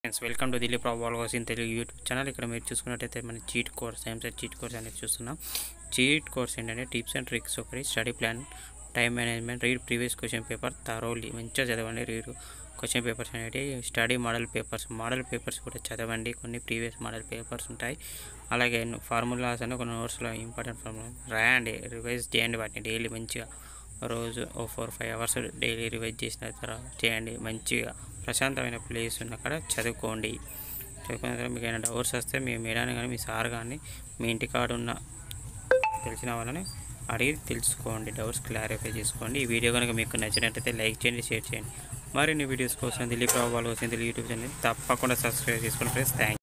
friends welcome to Dileep Rao వాల్వాస్ in Telugu YouTube channel ఇక్కడ మీరు చూసుకున్నట్టయితే మన cheat course EAMCET cheat course అనేది చూస్తున్నాం చీట్ కోర్స్ ఏంటంటే టిప్స్ అండ్ ట్రిక్స్ ఒకటి study plan time management read previous question paper thoroughly మంచిగా చదవండి రీడ్ క్వశ్చన్ పేపర్స్ అనేవి study model papers model papers కూడా చదవండి కొన్ని ప్రీవియస్ మోడల్ పేపర్స్ ఉంటాయి అలాగే ఫార్ములాస్ అని కొన్ని నోట్స్లో ఇంపార్టెంట్ ఫార్ములా రాయండి రివైజ్ చేయండి వాటిని డైలీ మంచిగా రోజు ఓ four five hours daily revise చేసిన తర్వాత చేయండి మంచిగా ప్రశాంతమైన ప్లేస్ ఉన్న కాడ చదువుకోండి చదువుకున్న తర్వాత మీకు ఏమైనా డౌట్స్ వస్తే మీ మేడాన్ని కానీ మీ సార్ కానీ మీ ఇంటికాడ ఉన్న తెలిసిన వాళ్ళని అడిగి తెలుసుకోండి డౌట్స్ క్లారిఫై చేసుకోండి ఈ వీడియో కనుక మీకు నచ్చినట్టయితే లైక్ చేయండి షేర్ చేయండి మరిన్ని వీడియోస్ కోసం దిలీప్ రావు వాళ్ళు వచ్చింది యూట్యూబ్ ఛానల్ తప్పకుండా సబ్స్క్రైబ్ చేసుకోండి ఫ్రెండ్స్ థ్యాంక్